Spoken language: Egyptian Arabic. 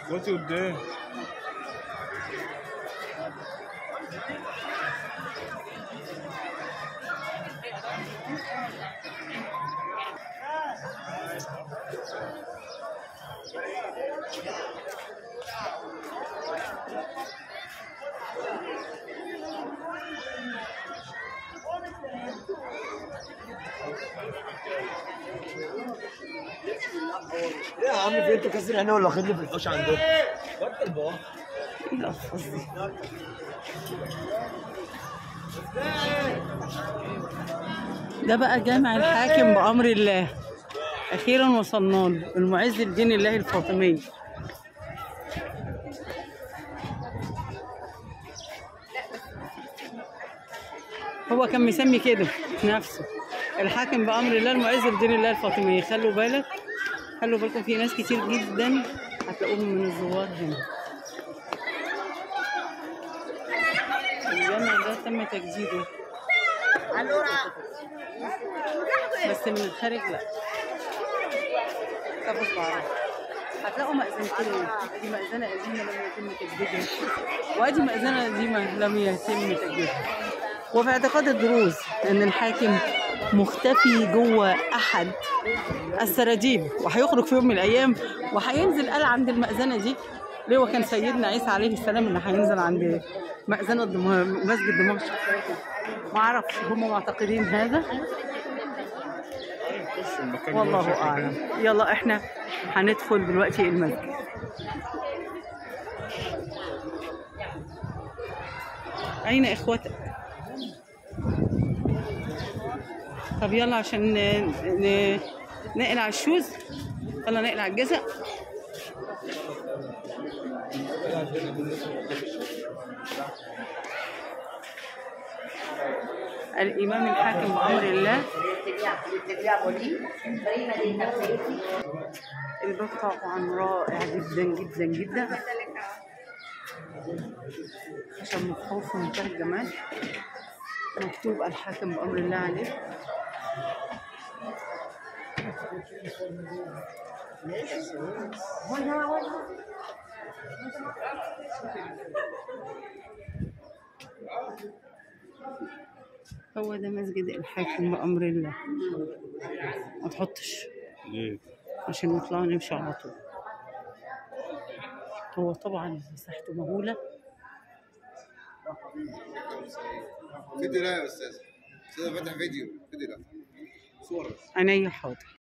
اخواتي قدام ايه يا عم في انت كسر هنا ولا واخدني في الحوش عندكم؟ بطل بقى ايه الالفاظ دي ده بقى جامع الحاكم بأمر الله أخيرا وصلنا له المعز الدين الله الفاطمي هو كان مسمي كده نفسه الحاكم بأمر الله المعز الدين الله الفاطمي خلوا بالك خلوا بالكم في ناس كتير جدا هتلاقوهم من الزوار هنا الجامع ده تم تجديده بس من الخارج لا طب بعرف هتلاقوا مأذنتين ادي مأذنة قديمة لم يتم تجديدها وادي مأذنة قديمة لم يتم تجديدها وفي اعتقاد الدروز ان الحاكم مختفي جوه احد السراجيب وهيخرج في يوم من الايام وهينزل قال عند المأذنة دي ليه وكان سيدنا عيسى عليه السلام اللي هينزل عند مأذنة دمشق مسجد دمشق ما اعرفش هم معتقدين هذا والله اعلم يلا احنا هندخل دلوقتي المسجد اين اخوتك طب يلا عشان ن- ن- نقلع الشوز يلا نقلع الجزء الإمام الحاكم بأمر الله الباب طبعا رائع جدا جدا جدا عشان مفروض في منتهى الجمال مكتوب الحاكم بأمر الله عليه هو ده مسجد الحاكم بأمر الله ما تحطش ليه؟ عشان نطلع نمشي على طول هو طبعا مساحته مهولة فيديو لا يا استاذ استاذ فتح فيديو فيديو لا صور عينيا حاضر